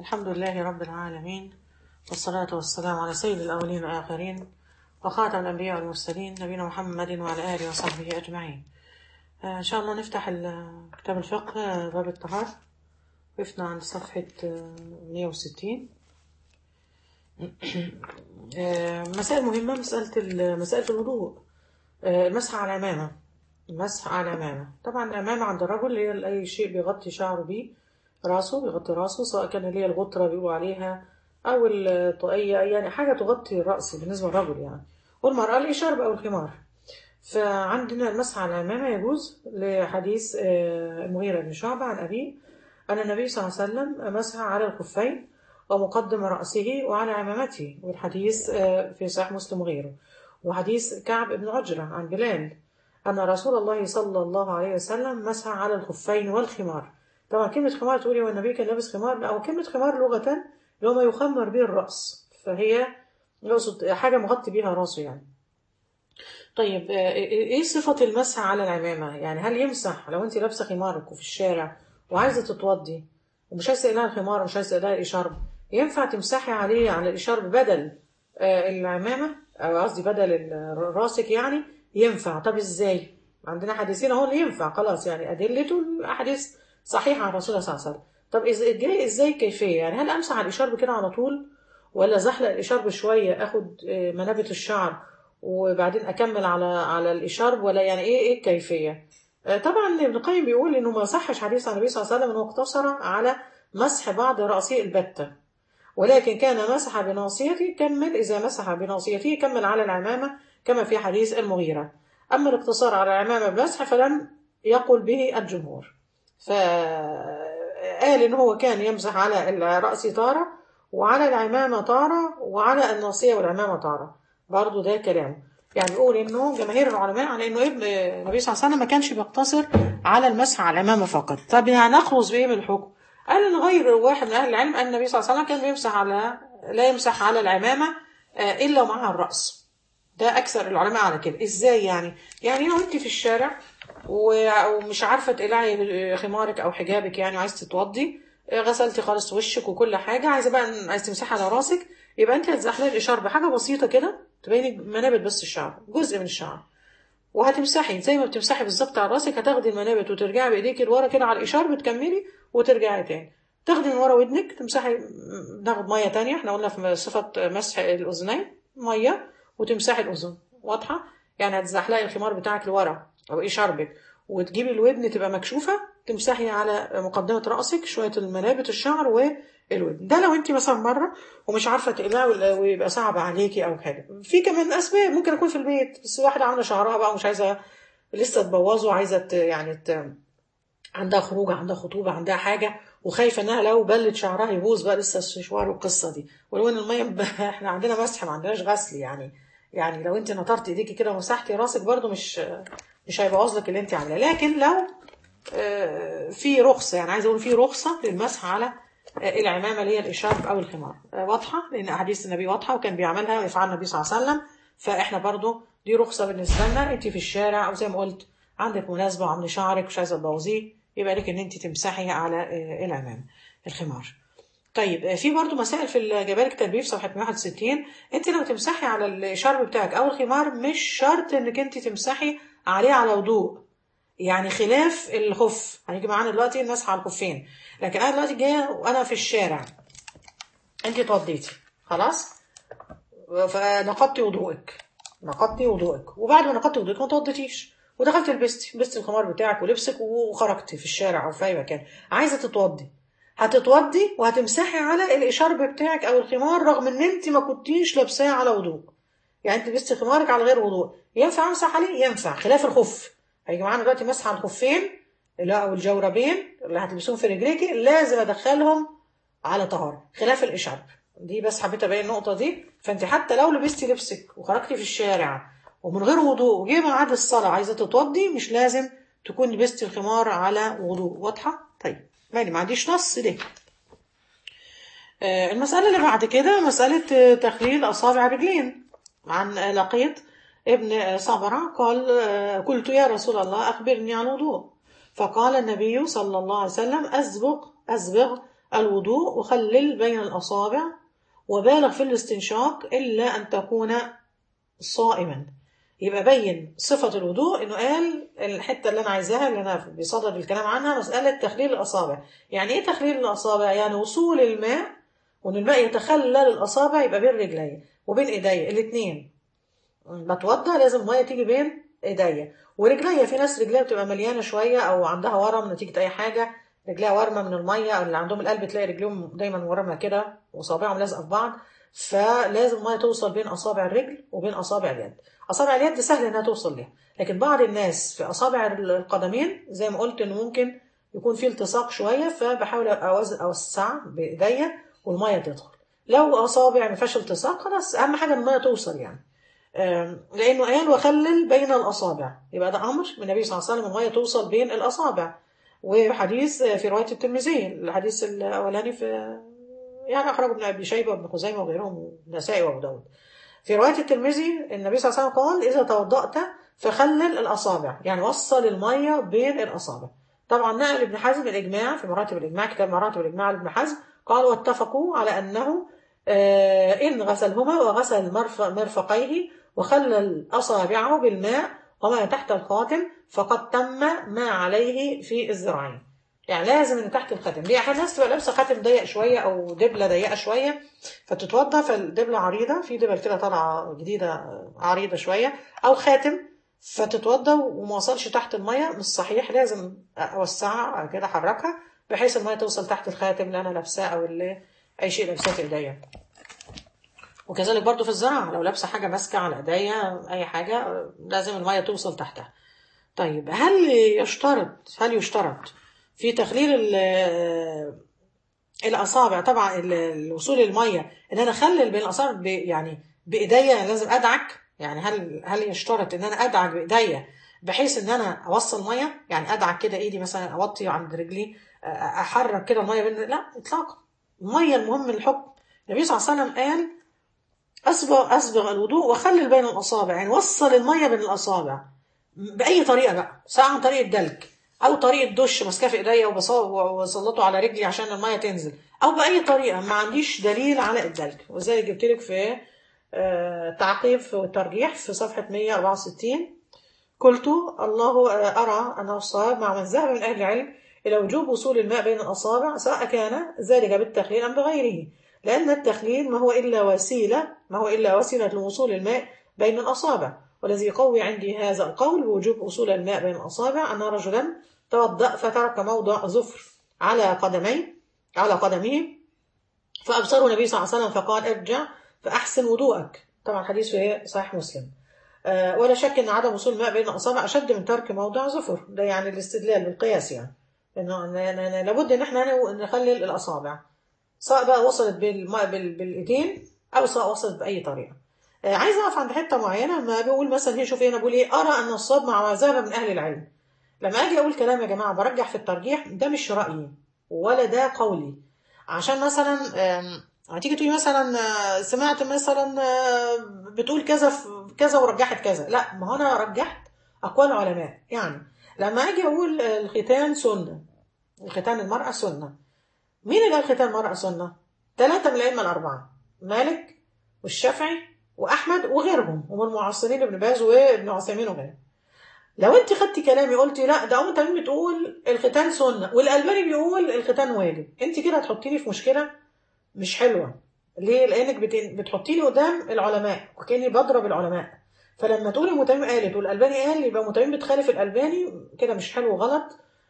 الحمد لله رب العالمين والصلاة والسلام على سيد الأولين والآخرين وخاتم الأنبياء والمرسلين نبينا محمد وعلى آله وصحبه أجمعين آه، إن شاء الله نفتح ال- كتاب الفقه آه، باب الطهارة وقفنا عند صفحة آه، 160 آه، مسائل مهمة مسألة ال- مسألة الوضوء آه، المسح على العمامة المسح على العمامة طبعا العمامة عند الرجل هي أي شيء بيغطي شعره بيه راسه بيغطي راسه سواء كان اللي هي الغطرة بيقولوا عليها أو الطاقية يعني حاجة تغطي الرأس بالنسبة للرجل يعني والمرأة الإشارب أو الخمار فعندنا المسح على العمامة يجوز لحديث آه، المغيرة بن شعبة عن أبيه أن النبي صلى الله عليه وسلم مسح على الخفين ومقدم رأسه وعلى عمامته والحديث آه، في صحيح مسلم وغيره وحديث كعب بن عجرة عن بلال أن رسول الله صلى الله عليه وسلم مسح على الخفين والخمار طبعا كلمة خمار تقولي والنبي كان لابس خمار لا هو كلمة خمار لغة اللي هو ما يخمر به الرأس فهي يقصد حاجة مغطي بيها راسه يعني طيب آه، ايه صفة المسح على العمامة يعني هل يمسح لو انت لابسة خمارك وفي الشارع وعايزة تتوضي ومش عايزة تقلها الخمار ومش عايزة تقلها الإشارب ينفع تمسحي عليه على الإشارب بدل آه، العمامة أو قصدي بدل ال- راسك يعني ينفع طب ازاي عندنا حديثين اهو اللي ينفع خلاص يعني أدلته الأحاديث صحيحة عن الرسول صلى الله عليه وسلم طب إز- ازاي ازاي كيفية يعني هل أمسح على الإشارب كده على طول ولا زحلق الإشارب شوية أخد آه، منابت الشعر وبعدين اكمل على على الاشارب ولا يعني ايه ايه الكيفيه آه، طبعا ابن القيم بيقول انه ما صحش حديث عن النبي صلى الله عليه وسلم انه اقتصر على مسح بعض راسه البته ولكن كان مسح بناصيته كمل اذا مسح بناصيته كمل على العمامه كما في حديث المغيره اما الاقتصار على العمامه بمسح فلم يقل به الجمهور فقال ان هو كان يمسح على الراس تاره وعلى العمامه تاره وعلى الناصيه والعمامه تاره برضه ده كلام يعني بيقول انه جماهير العلماء على انه ابن النبي صلى الله عليه وسلم ما كانش بيقتصر على المسح على الامامه فقط طب يعني نخلص بايه من الحكم قال ان غير واحد من اهل العلم ان النبي صلى الله عليه وسلم كان بيمسح على لا يمسح على العمامه آه، الا ومعها الراس ده اكثر العلماء على كده ازاي يعني يعني لو انت في الشارع و- ومش عارفه تقلعي خمارك او حجابك يعني وعايز تتوضي آه، غسلتي خالص وشك وكل حاجه عايزه بقى عايز تمسحي على راسك يبقى انت هتزحلقي الاشاره بحاجه بسيطه كده تبيني منابت بس الشعر جزء من الشعر وهتمسحي زي ما بتمسحي بالظبط على راسك هتاخدي المنابت وترجعي بايديك لورا كده على الاشاره بتكملي وترجعي تاني تاخدي من ورا ودنك تمسحي ناخد ميه تانية احنا قلنا في صفه مسح الاذنين ميه وتمسحي الاذن واضحه يعني هتزحلقي الخمار بتاعك لورا او ايه شربك وتجيبي الودن تبقى مكشوفه تمسحي على مقدمه راسك شويه المنابت الشعر والودن ده لو انت مثلا مره ومش عارفه تقلعي ولا- ويبقى صعب عليكي او حاجه في كمان اسباب ممكن اكون في البيت بس واحده عامله شعرها بقى ومش عايزه لسه تبوظه عايزه ت- يعني ت... عندها خروج عندها خطوبه عندها حاجه وخايفه انها لو بلت شعرها يبوظ بقى لسه الشوار والقصه دي ولو ان الميه ب- احنا عندنا مسح ما عندناش غسل يعني يعني لو انت نطرت ايديكي كده ومسحتي راسك برضو مش مش هيبوظ لك اللي انت عاملاه لكن لو آه، في رخصه يعني عايزه اقول في رخصه للمسح على آه، العمامه اللي هي الاشارب او الخمار آه، واضحه لان احاديث النبي واضحه وكان بيعملها ويفعلها النبي صلى الله عليه وسلم فاحنا برضو دي رخصه بالنسبه لنا انت في الشارع او زي ما قلت عندك مناسبه وعامله شعرك مش عايزه تبوظيه يبقى لك ان انت تمسحي على آه، العمامه الخمار طيب آه، في برضو مسائل في الجبالك تنبيه في صفحه 161 انت لو تمسحي على الشرب بتاعك او الخمار مش شرط انك انت تمسحي عليه على وضوء يعني خلاف الخف هنيجي معانا دلوقتي المسح على الخفين لكن انا دلوقتي جايه وانا في الشارع انت اتوضيتي خلاص فنقضتي وضوءك نقضتي وضوءك وبعد ما نقضتي وضوءك ما توضيتيش ودخلت لبستي لبستي الخمار بتاعك ولبسك وخرجتي في الشارع او في اي مكان عايزه تتوضي هتتوضي وهتمسحي على الاشارب بتاعك او الخمار رغم ان انت ما كنتيش لابساه على وضوء يعني انت لبستي خمارك على غير وضوء ينفع امسح عليه ينفع خلاف الخف هيجي معانا دلوقتي مسح على الخفين اللي او الجوربين اللي هتلبسوهم في رجليكي لازم ادخلهم على طهاره خلاف الاشارب دي بس حبيت ابين النقطه دي فانت حتى لو لبستي لبسك وخرجتي في الشارع ومن غير وضوء وجه ميعاد الصلاه عايزه تتوضي مش لازم تكون لبستي الخمار على وضوء واضحه طيب مالي ما عنديش نص ليه آه، المسألة اللي بعد كده مسألة آه، تخليل أصابع الرجلين عن آه، لقيط ابن آه، صبرة قال آه، قلت يا رسول الله أخبرني عن الوضوء فقال النبي صلى الله عليه وسلم أسبغ أسبغ الوضوء وخلل بين الأصابع وبالغ في الاستنشاق إلا أن تكون صائما يبقى بين صفة الوضوء إنه قال الحتة اللي أنا عايزاها اللي أنا بصدد الكلام عنها مسألة تخليل الأصابع يعني إيه تخليل الأصابع؟ يعني وصول الماء وإن الماء يتخلل الأصابع يبقى بين رجلي وبين إيديا الاتنين بتوضى لازم المية تيجي بين إيديا ورجليا في ناس رجليها بتبقى مليانة شوية أو عندها ورم نتيجة أي حاجة رجليها ورمة من المية أو اللي عندهم القلب تلاقي رجليهم دايما ورمة كده وصابعهم لازقة في بعض فلازم المية توصل بين أصابع الرجل وبين أصابع اليد أصابع اليد سهل إنها توصل ليها لكن بعض الناس في أصابع القدمين زي ما قلت إنه ممكن يكون في التصاق شوية فبحاول أوزن أوسع بإيديا والمية تدخل لو أصابع ما فيهاش التصاق خلاص أهم حاجة إن المية توصل يعني لأنه قال وخلل بين الأصابع يبقى ده أمر من النبي صلى الله عليه وسلم المية توصل بين الأصابع وحديث في رواية الترمذي الحديث الأولاني في يعني أخرجه ابن أبي شيبة وابن خزيمة وغيرهم النسائي وأبو داود في رواية الترمذي النبي صلى الله عليه وسلم قال إذا توضأت فخلل الأصابع يعني وصل المية بين الأصابع طبعا نقل ابن حزم الإجماع في مراتب الإجماع كتاب مراتب الإجماع لابن حزم قال واتفقوا على أنه إن غسلهما وغسل مرفقيه وخلل أصابعه بالماء وما تحت الخاتم فقد تم ما عليه في الذراعين يعني لازم ان تحت الخاتم ليه احيانا الناس تبقى لابسه خاتم ضيق شويه او دبله ضيقه شويه فتتوضى فالدبله عريضه في دبل كده طالعه جديده عريضه شويه او خاتم فتتوضى وما وصلش تحت الميه مش صحيح لازم اوسعها كده احركها بحيث الميه توصل تحت الخاتم اللي انا لابساه او اللي اي شيء لابساه في ايديا وكذلك برضو في الزرع لو لابسه حاجه ماسكه على ايديا اي حاجه لازم الميه توصل تحتها طيب هل يشترط هل يشترط في تخليل الاصابع طبعا الوصول الميه ان انا اخلل بين الاصابع يعني بايديا يعني لازم ادعك يعني هل هل يشترط ان انا ادعك بايديا بحيث ان انا اوصل ميه يعني ادعك كده ايدي مثلا اوطي عند رجلي احرك كده الميه بين لا اطلاقا الميه المهم الحكم النبي صلى الله عليه وسلم قال اسبغ اسبغ الوضوء وخلل بين الاصابع يعني وصل الميه بين الاصابع باي طريقه بقى سواء عن طريق الدلك او طريقه دش ماسكاه في ايديا وسلطه على رجلي عشان الميه تنزل او باي طريقه ما عنديش دليل على الدلك وزي جبت لك في تعقيب والترجيح في صفحه 164 قلت الله ارى انه الصواب مع من ذهب من اهل العلم الى وجوب وصول الماء بين الاصابع سواء كان ذلك بالتخليل ام بغيره لان التخليل ما هو الا وسيله ما هو الا وسيله لوصول الماء بين الاصابع والذي يقوي عندي هذا القول بوجوب وصول الماء بين الأصابع أن رجلا توضأ فترك موضع ظفر على قدميه على قدمه فأبصره النبي صلى الله عليه وسلم فقال ارجع فأحسن وضوءك طبعا حديث في صحيح مسلم أه ولا شك أن عدم وصول الماء بين الأصابع أشد من ترك موضع ظفر ده يعني الاستدلال بالقياس يعني إنه لابد إن احنا نخلل الأصابع سواء بقى وصلت بالماء بالإيدين أو سواء وصلت بأي طريقة عايز اقف عند حته معينه ما بقول مثلا هي شوف انا بقول ايه ارى ان الصواب مع ما ذهب من اهل العلم لما اجي اقول كلام يا جماعه برجح في الترجيح ده مش رايي ولا ده قولي عشان مثلا هتيجي تقولي مثلا سمعت مثلا بتقول كذا كذا ورجحت كذا لا ما هو انا رجحت اقوال علماء يعني لما اجي اقول الختان سنه الختان المراه سنه مين اللي قال ختان المراه سنه ثلاثه من الائمه الاربعه مالك والشافعي واحمد وغيرهم ومن المعاصرين ابن باز وابن عثيمين وغيرهم لو انت خدتي كلامي قلتي لا ده ام تميم بتقول الختان سنه والالباني بيقول الختان واجب انت كده هتحطيني في مشكله مش حلوه ليه لانك بتحطيني قدام العلماء وكاني بضرب العلماء فلما تقولي متمم قالت والالباني قال يبقى متمم بتخالف الالباني كده مش حلو وغلط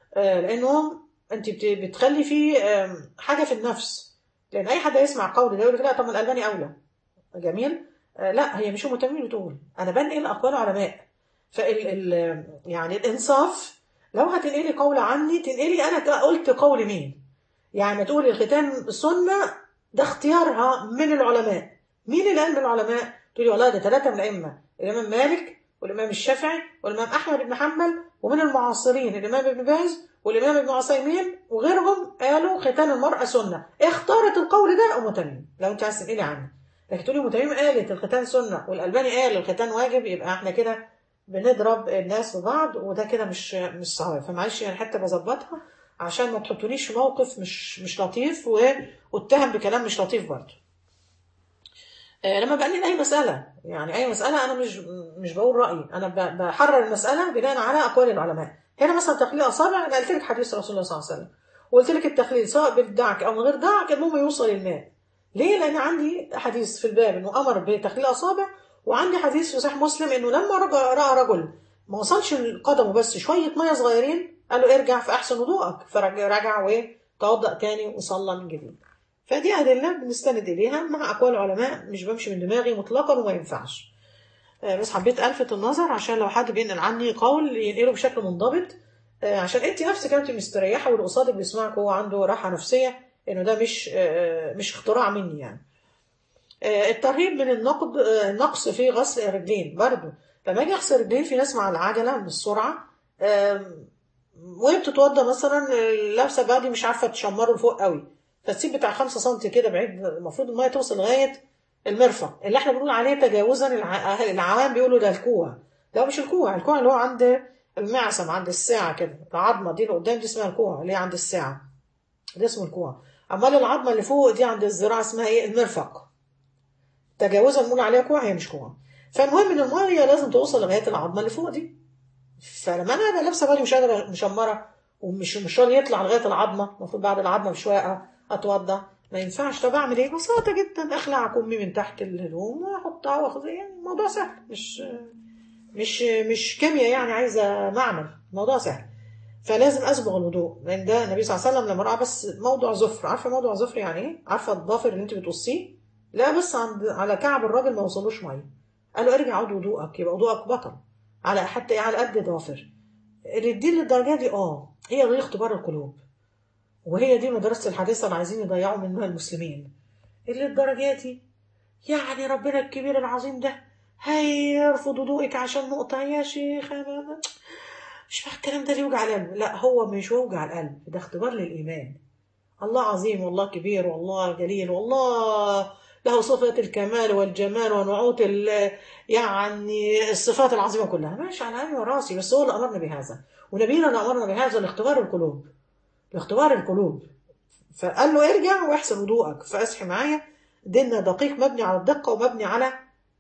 لانهم انت بتخلي فيه حاجه في النفس لان اي حد يسمع قول ده يقول لا طب الالباني اولى جميل لا هي مش متممين بتقول انا بنقل اقوال علماء فال ال يعني الانصاف لو هتنقلي قول عني تنقلي انا قلت قول مين يعني تقولي الختان سنه ده اختيارها من العلماء مين اللي قال من العلماء تقولي والله ده ثلاثه من الائمه الامام مالك والامام الشافعي والامام احمد بن حنبل ومن المعاصرين الامام ابن باز والامام ابن عثيمين وغيرهم قالوا ختان المراه سنه اختارت القول ده ام تميم لو انت عايز تنقلي عنه لكن تقولي متميم قالت الختان سنه والالباني قال الختان واجب يبقى احنا كده بنضرب الناس ببعض وده كده مش مش صحيح فمعلش يعني حتى بظبطها عشان ما تحطونيش في موقف مش مش لطيف و- واتهم بكلام مش لطيف برضه آه، لما بقلل اي مساله يعني اي مساله انا مش مش بقول رايي انا ب- بحرر المساله بناء على اقوال العلماء هنا مثلا تخليل اصابع انا قلت لك حديث رسول الله صلى الله عليه وسلم وقلت لك التخليل سواء بالدعك او من غير دعك المهم يوصل الماء ليه لان عندي حديث في الباب انه امر بتخليل اصابع وعندي حديث في صحيح مسلم انه لما رجع راى رجل ما وصلش قدمه بس شويه ميه صغيرين قال له ارجع في احسن وضوءك فرجع وتوضا تاني وصلى من جديد فدي أدلة بنستند إليها مع أقوال العلماء مش بمشي من دماغي مطلقا وما ينفعش آه، بس حبيت ألفت النظر عشان لو حد بينقل عني قول ينقله بشكل منضبط آه، عشان أنت نفسك أنت مستريحة واللي قصادك بيسمعك هو عنده راحة نفسية إنه ده مش آه، مش اختراع مني يعني آه، الترهيب من النقد آه، النقص في غسل الرجلين برضو لما اجي اغسل الرجلين في ناس مع العجله من السرعه آم، وهي بتتوضى مثلا آه، لابسه بادي مش عارفه تشمره لفوق قوي فتسيب بتاع 5 سم كده بعيد المفروض الميه توصل لغايه المرفق اللي احنا بنقول عليه تجاوزا الع- العوام بيقولوا ده الكوع لا مش الكوع الكوع اللي هو عند المعصم عند الساعه كده العظمه دي اللي قدام دي اسمها الكوع اللي هي عند الساعه ده اسمه الكوع امال العظمه اللي فوق دي عند الذراع اسمها ايه المرفق تجاوزا بنقول عليها كوع هي مش كوع فالمهم ان الميه لازم توصل لغايه العظمه اللي فوق دي فلما انا ابقى لابسه بالي مش قادره مشمره ومش مش راضي يطلع لغايه العظمه المفروض بعد العظمه بشويه اتوضى ما ينفعش طب اعمل ايه ببساطه جدا اخلع كمي من تحت الهدوم واحطها واخد يعني الموضوع سهل مش مش مش كيمياء يعني عايزه معمل الموضوع سهل فلازم اسبغ الوضوء لان ده النبي صلى الله عليه وسلم لما راى بس موضوع ظفر عارفه موضوع ظفر يعني ايه عارفه الضافر اللي انت بتقصيه لا بس عند على كعب الراجل ما وصلوش ميه قال له ارجع عود وضوءك يبقى وضوءك بطل على حتى على قد ضافر الدين للدرجه دي اه هي دي اختبار القلوب وهي دي مدرسه الحديثه اللي عايزين يضيعوا منها المسلمين اللي الدرجات دي يعني ربنا الكبير العظيم ده هيرفض وضوءك عشان نقطة يا شيخ أنا مش فاهم الكلام ده اللي يوجع القلب لا هو مش وجع القلب ده اختبار للإيمان الله عظيم والله كبير والله جليل والله له صفة الكمال والجمال ونعوت ال- يعني الصفات العظيمة كلها ماشي على عيني وراسي بس هو اللي أمرنا بهذا ونبينا اللي أمرنا بهذا لاختبار القلوب لاختبار القلوب فقال له ارجع واحسن وضوءك فاصحي معايا ديننا دقيق مبني على الدقة ومبني على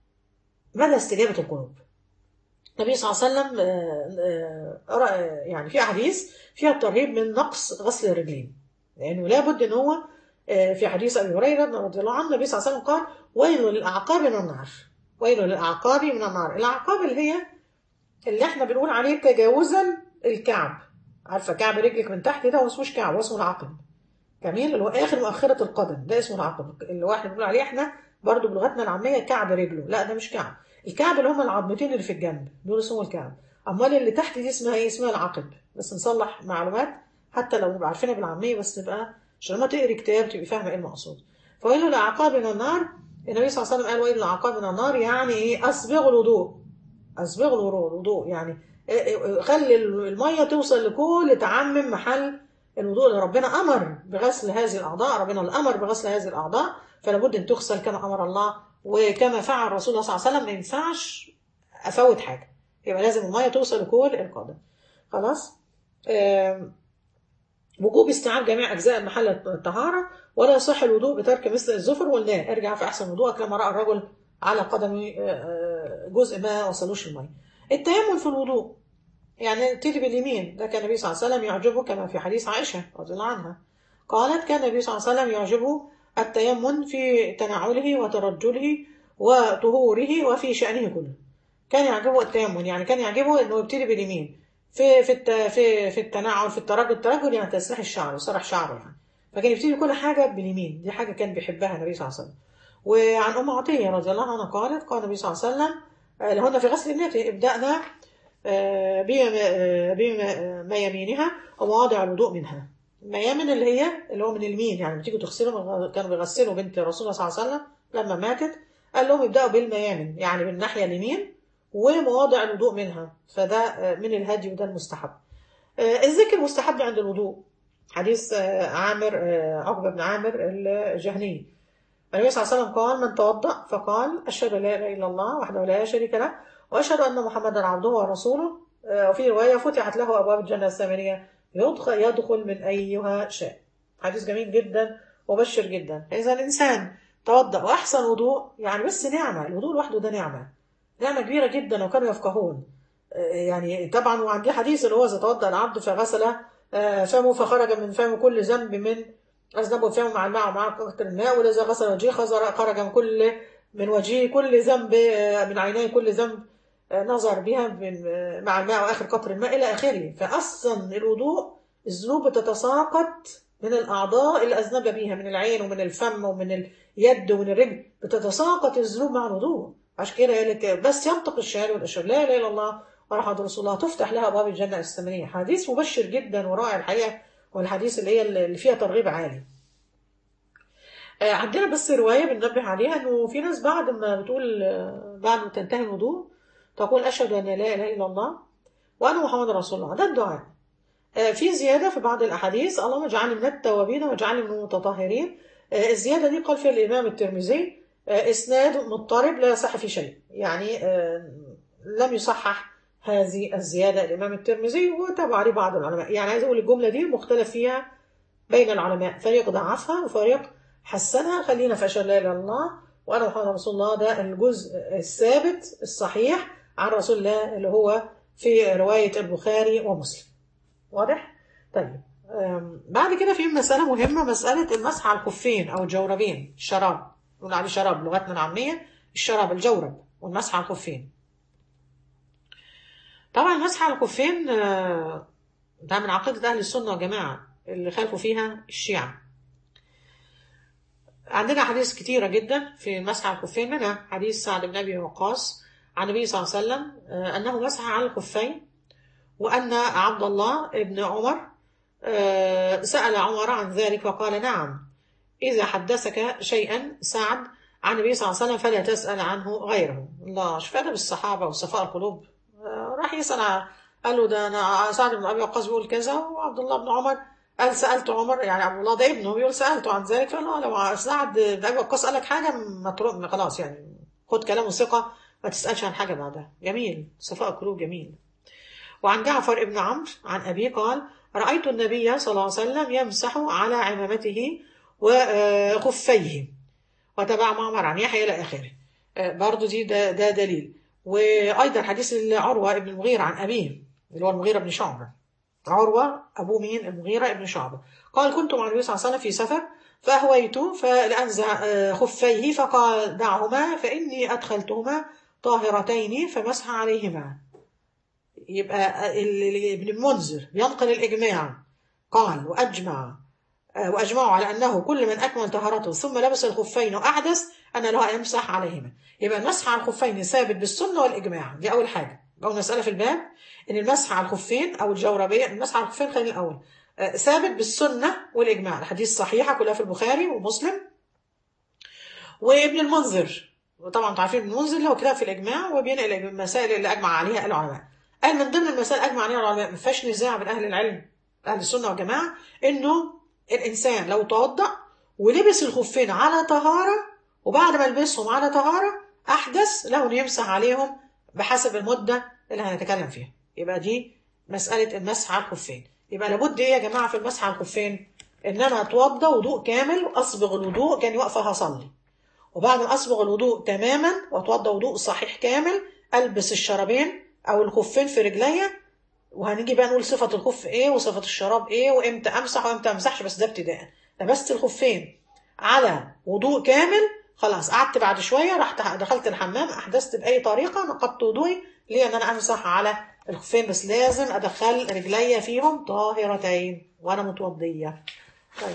مدى استجابة القلوب النبي صلى الله عليه وسلم آه، آه، رأى- يعني في أحاديث فيها الترهيب من نقص غسل الرجلين لأنه لابد إن هو آه، في حديث أبي هريرة رضي الله عنه النبي صلى الله عليه وسلم قال ويل للأعقاب من النار ويل للأعقاب من النار الأعقاب اللي هي اللي احنا بنقول عليه تجاوزا الكعب عارفة كعب رجلك من تحت ده ما اسموش كعب هو اسمه العقب جميل اللي هو آخر مؤخرة القدم ده اسمه العقب اللي هو احنا بنقول عليه احنا برضو بلغتنا العامية كعب رجله لا ده مش كعب الكعب اللي هم العظمتين اللي في الجنب دول اسمهم الكعب امال اللي تحت دي اسمها ايه اسمها العقب بس نصلح معلومات حتى لو نبقى عارفينها بالعاميه بس نبقى عشان لما تقري كتاب تبقى فاهمه ايه المقصود فويل الاعقاب من النار النبي صلى الله عليه وسلم قال ويل الاعقاب من النار يعني ايه اسبغوا الوضوء اسبغوا الوضوء يعني إيه إيه خلي الميه توصل لكل تعمم محل الوضوء اللي ربنا امر بغسل هذه الاعضاء ربنا اللي امر بغسل هذه الاعضاء فلا بد ان تغسل كما امر الله وكما فعل الرسول صلى الله عليه وسلم ما ينفعش افوت حاجه يبقى لازم الميه توصل لكل القدم خلاص آم، وجوب استيعاب جميع اجزاء محل الطهاره ولا يصح الوضوء بترك مثل الزفر والناء ارجع في احسن وضوءك لما راى الرجل على قدمه آه، آه، جزء ما وصلوش الميه التيمم في الوضوء يعني تيجي باليمين ده كان النبي صلى الله عليه وسلم يعجبه كما في حديث عائشه رضي الله عنها قالت كان النبي صلى الله عليه وسلم يعجبه التيمم في تنعله وترجله وطهوره وفي شأنه كله كان يعجبه التيمم يعني كان يعجبه انه يبتدي باليمين في في الت في في التنعل في الترجل الترجل يعني تسريح الشعر وسرح شعره يعني فكان يبتدي كل حاجه باليمين دي حاجه كان بيحبها النبي صلى الله عليه وسلم وعن ام عطيه رضي الله عنها قالت قال النبي صلى الله عليه وسلم آه، لهن في غسل النية ابدأنا آه، بما آه، بما ما يمينها ومواضع الوضوء منها ميامن اللي هي اللي هو من اليمين يعني لما تيجوا تغسلوا كانوا بيغسلوا بنت الرسول صلى الله عليه وسلم لما ماتت قال لهم ابدأوا بالميامن يعني بالناحية اليمين ومواضع الوضوء منها فده آه، من الهدي وده المستحب آه، الذكر مستحب عند الوضوء حديث آه، عامر آه، عقبة بن عامر الجهني النبي صلى الله عليه وسلم قال من توضأ فقال أشهد أن لا إله إلا الله وحده لا شريك له وأشهد أن محمدا عبده ورسوله آه، وفي رواية فتحت له أبواب الجنة الثمانية يدخل, يدخل من أيها شاء حديث جميل جدا ومبشر جدا إذا الإنسان توضأ وأحسن وضوء يعني بس نعمة الوضوء لوحده ده نعمة نعمة كبيرة جدا وكانوا يفقهون يعني طبعا وعندي حديث اللي هو إذا توضأ العبد فغسل فمه فخرج من فمه كل ذنب من أذنبه فمه مع الماء ومع كثر الماء وإذا غسل وجهه خرج من كل من وجهه كل ذنب من عينيه كل ذنب نظر بها من مع الماء واخر قطر الماء الى اخره فاصلا الوضوء الذنوب بتتساقط من الاعضاء اللي اذنب بيها من العين ومن الفم ومن اليد ومن الرجل بتتساقط الذنوب مع الوضوء عشان كده يقول لك بس ينطق الشهاده والاشهاد لا اله الا الله ورحمه رسول الله تفتح لها ابواب الجنه الثمانيه حديث مبشر جدا ورائع الحقيقه والحديث اللي هي اللي فيها ترغيب عالي عندنا بس روايه بننبه عليها انه في ناس بعد ما بتقول بعد ما تنتهي الوضوء تقول أشهد أن لا إله إلا الله وأنا محمد رسول الله ده الدعاء في زيادة في بعض الأحاديث اللهم اجعلني من التوابين واجعلني من المتطهرين الزيادة دي قال فيها الإمام الترمذي إسناد مضطرب لا يصح في شيء يعني لم يصحح هذه الزيادة الإمام الترمذي وتابع عليه بعض العلماء يعني عايز أقول الجملة دي مختلف فيها بين العلماء فريق ضعفها وفريق حسنها خلينا في أشهد لا إله إلا الله وأنا محمد رسول الله ده الجزء الثابت الصحيح عن رسول الله اللي هو في رواية البخاري ومسلم واضح؟ طيب بعد كده في مسألة مهمة مسألة المسح على الخفين أو الجوربين الشراب نقول عليه شراب لغتنا العامية الشراب الجورب والمسح على الخفين طبعا المسح على الخفين ده من عقيدة أهل السنة والجماعة اللي خالفوا فيها الشيعة عندنا حديث كتيرة جدا في المسح على الخفين منها حديث سعد بن أبي وقاص عن النبي صلى الله عليه وسلم أنه مسح على الخفين وأن عبد الله بن عمر سأل عمر عن ذلك فقال نعم إذا حدثك شيئا سعد عن النبي صلى الله عليه وسلم فلا تسأل عنه غيره الله شفاء بالصحابة وصفاء القلوب راح يسأل قال له ده أنا سعد بن أبي وقاص بيقول كذا وعبد الله بن عمر قال سألت عمر يعني عبد الله ده ابنه بيقول سألته عن ذلك فقال له لو سعد بن أبي وقاص قال لك حاجة ما خلاص يعني خد كلامه ثقة ما تسألش عن حاجة بعدها جميل صفاء القلوب جميل وعن جعفر بن عمرو عن أبيه قال رأيت النبي صلى الله عليه وسلم يمسح على عمامته وخفيه وتبع معمر عن يحيى إلى آخره برضو دي ده, ده دليل وأيضا حديث عروة بن المغيرة عن أبيه اللي هو المغيرة بن شعبة عروة أبو مين المغيرة بن شعبة قال كنت مع النبي صلى الله عليه وسلم في سفر فأهويت فلأنزع خفيه فقال دعهما فإني أدخلتهما طاهرتين فمسح عليهما يبقى ابن المنذر ينقل الإجماع قال وأجمع وأجمعوا على أنه كل من أكمل طهارته ثم لبس الخفين وأحدث أن له أن يمسح عليهما يبقى المسح على الخفين ثابت بالسنة والإجماع دي أول حاجة أول مسألة في الباب إن المسح على الخفين أو الجوربية المسح على الخفين خلينا الأول ثابت بالسنة والإجماع الحديث صحيحة كلها في البخاري ومسلم وابن المنذر وطبعا انتوا عارفين ابن المنذر له كتاب في الإجماع وبينقل المسائل اللي أجمع عليها العلماء قال من ضمن المسائل أجمع عليها العلماء ما فيهاش نزاع بين أهل العلم أهل السنة والجماعة إنه الإنسان لو توضأ ولبس الخفين على طهارة وبعد ما لبسهم على طهارة أحدث له أن يمسح عليهم بحسب المدة اللي هنتكلم فيها يبقى دي مسألة المسح على الخفين يبقى لابد ايه يا جماعه في المسح على الخفين ان انا اتوضى وضوء كامل واصبغ الوضوء كاني واقفه هصلي وبعد ما اصبغ الوضوء تماما واتوضى وضوء صحيح كامل البس الشرابين او الخفين في رجليا وهنيجي بقى نقول صفه الخف ايه وصفه الشراب ايه وامتى امسح وامتى ما امسحش بس ده ابتداء لبست الخفين على وضوء كامل خلاص قعدت بعد شويه رحت دخلت الحمام احدثت باي طريقه نقضت وضوئي ليه ان انا امسح على الخفين بس لازم ادخل رجليا فيهم طاهرتين وانا متوضيه طيب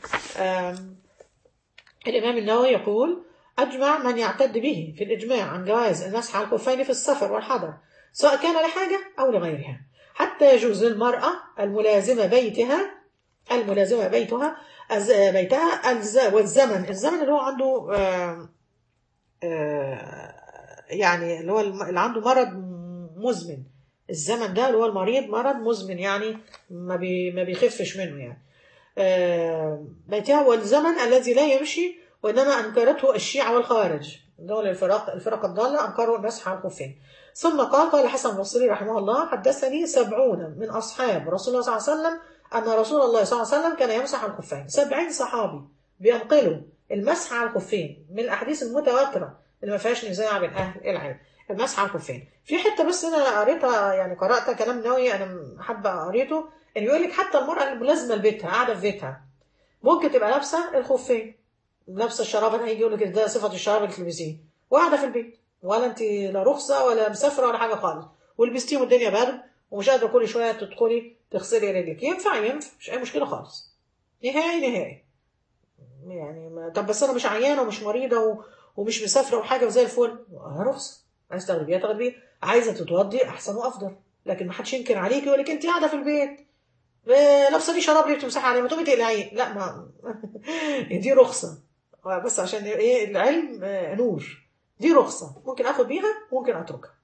الامام النووي يقول اجمع من يعتد به في الاجماع عن جواز المسح على الخفين في السفر والحضر سواء كان لحاجه او لغيرها حتى يجوز للمراه الملازمه بيتها الملازمه بيتها بيتها والزمن الزمن اللي هو عنده آآ آآ يعني اللي هو اللي عنده مرض مزمن الزمن ده اللي هو المريض مرض مزمن يعني ما بي ما بيخفش منه يعني بيتها والزمن الذي لا يمشي وإنما أنكرته الشيعة والخوارج دول الفرق الفرق الضالة أنكروا المسح على الخفين ثم قال قال حسن البصري رحمه الله حدثني سبعون من أصحاب رسول الله صلى الله عليه وسلم أن رسول الله صلى الله عليه وسلم كان يمسح على الخفين سبعين صحابي بينقلوا المسح على الخفين من الأحاديث المتواترة اللي ما فيهاش نزاع بين أهل العلم المسح على الخفين في حتة بس أنا قريتها يعني قرأت كلام نووي أنا حابة قريته إن يقول لك حتى المرأة الملازمة لبيتها قاعدة في بيتها ممكن تبقى لابسة الخفين لابسه الشراب هيجي يقول لك ده صفه الشراب اللي تلبسيه وقاعده في البيت ولا انت لا رخصه ولا مسافره ولا حاجه خالص ولبستيه والدنيا برد ومش قادره كل شويه تدخلي تغسلي رجلك ينفع ينفع مش اي مشكله خالص نهائي نهائي يعني ما... طب بس انا مش عيانه ومش مريضه و... ومش مسافره وحاجه وزي الفل رخصه عايز تاخدي بيها تاخدي بيها عايزه تتوضي احسن وافضل لكن ما حدش ينكر عليكي يقول لك انت قاعده في البيت لابسه لي شراب ليه بتمسحي عليه ما تقومي تقلعيه لا ما دي رخصه بس عشان ايه العلم نور دي رخصة ممكن اخد بيها ممكن اتركها